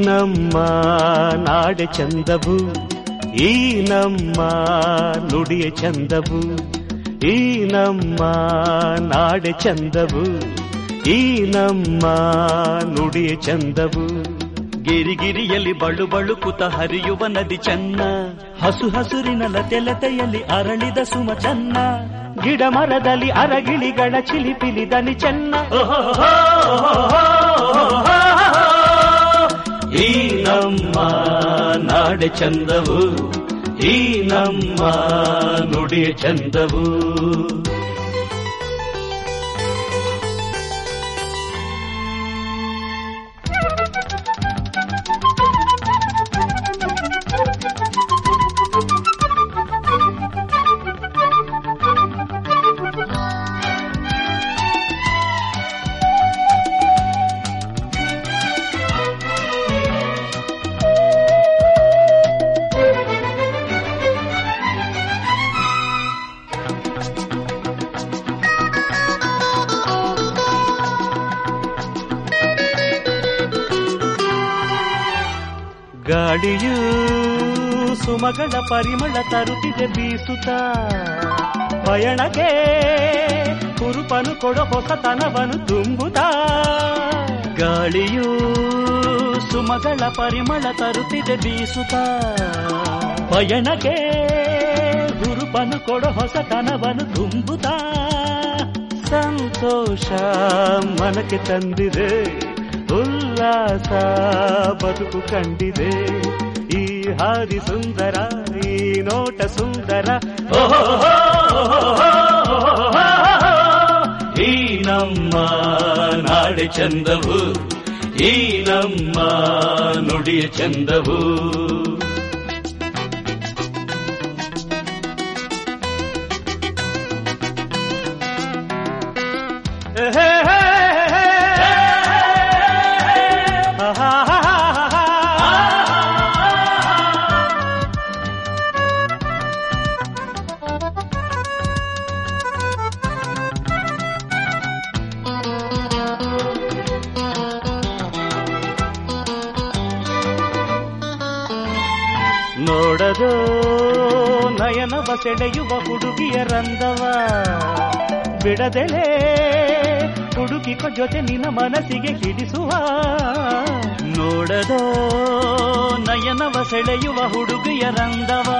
ನಮ್ಮ ನಾಡೆ ಚಂದವು ಈ ನಮ್ಮ ನುಡಿಯ ಚಂದವು ಈ ನಮ್ಮ ನಾಡೆ ಚಂದವು ಈ ನಮ್ಮ ನುಡಿಯ ಚಂದವು ಗಿರಿಗಿರಿಯಲ್ಲಿ ಬಳು ಬಳುಕುತ ಹರಿಯುವ ನದಿ ಚೆನ್ನ ಹಸು ಹಸುರಿನ ಲತೆ ಲತೆಯಲ್ಲಿ ಅರಳಿದ ಸುಮ ಚೆನ್ನ ಗಿಡ ಮರದಲ್ಲಿ ಅರಗಿಳಿಗಳ ಚಿಲಿಪಿಲಿ ದನಿ ಚೆನ್ನ ಈ ನಮ್ಮ ನಾಡೆ ಚಂದವು ಈ ನಮ್ಮ ನುಡಿಯ ಚಂದವು ಗಾಳಿಯು ಸುಮಗಳ ಪರಿಮಳ ತರುತ್ತಿದೆ ಬೀಸುತ್ತ ಪಯಣಕ್ಕೆ ಕುರುಪನು ಕೊಡೋ ಹೊಸತನವನು ತುಂಬುತ್ತಾ ಗಾಳಿಯು ಸುಮಗಳ ಪರಿಮಳ ತರುತ್ತಿದೆ ಬೀಸುತ್ತ ಪಯಣಕ್ಕೆ ಗುರುಪನು ಕೊಡೋ ಹೊಸತನವನು ತುಂಬುತ್ತಾ ಸಂತೋಷ ಮನಕ್ಕೆ ತಂದಿದೆ ಉಲ್ಲಾಸ ಬದುಕು ಕಂಡಿದೆ ಈ ಹಾದಿ ಸುಂದರ ಈ ನೋಟ ಸುಂದರ ಈ ನಮ್ಮ ನಾಡೆ ಚಂದವು ಈ ನಮ್ಮ ನುಡಿಯ ಚಂದವು ನೋಡದೋ ನಯನವ ಸೆಳೆಯುವ ಹುಡುಗಿಯ ರಂದವ ಬಿಡದೆಲೆ ಹುಡುಗಿಕ ಜೊತೆ ನಿನ್ನ ಮನಸ್ಸಿಗೆ ಹಿಡಿಸುವ ನೋಡದೋ ನಯನವ ಸೆಳೆಯುವ ಹುಡುಗಿಯ ರಂದವ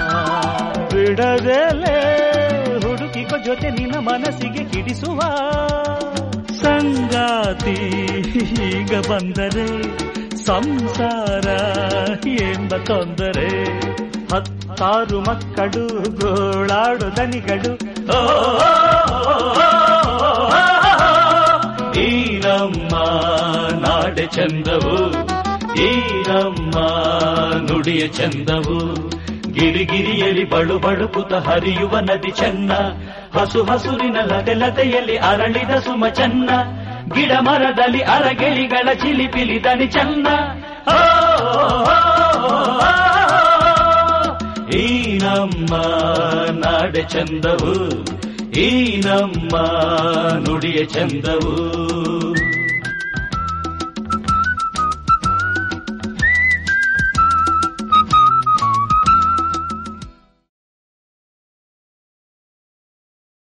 ಬಿಡದೆಲೆ ಹುಡುಗಿಕ ಜೊತೆ ನಿನ್ನ ಮನಸ್ಸಿಗೆ ಹಿಡಿಸುವ ಸಂಗಾತಿ ಈಗ ಬಂದರೆ ಸಂಸಾರ ಎಂಬ ತೊಂದರೆ ಹತ್ತಾರು ಮಕ್ಕಳು ಗೋಳಾಡು ದನಿಗಳು ಈ ನಮ್ಮ ನಾಡೆ ಚಂದವು ಈ ನಮ್ಮ ನುಡಿಯ ಚಂದವು ಗಿರಿಗಿರಿಯಲ್ಲಿ ಬಳು ಬಳುಕುತ ಹರಿಯುವ ನದಿ ಚೆನ್ನ ಹಸು ಹಸುರಿನ ಲತೆ ಲತೆಯಲ್ಲಿ ಅರಳಿದ ಸುಮ ಚೆನ್ನ ಗಿಡ ಮರದಲ್ಲಿ ಅರಗೆಳಿಗಳ ಚಿಲಿಪಿಲಿ ದನಿ ಚೆನ್ನ ಈ ನಮ್ಮ ನಾಡೆ ಚಂದವು ಈ ನಮ್ಮ ನುಡಿಯ ಚಂದವು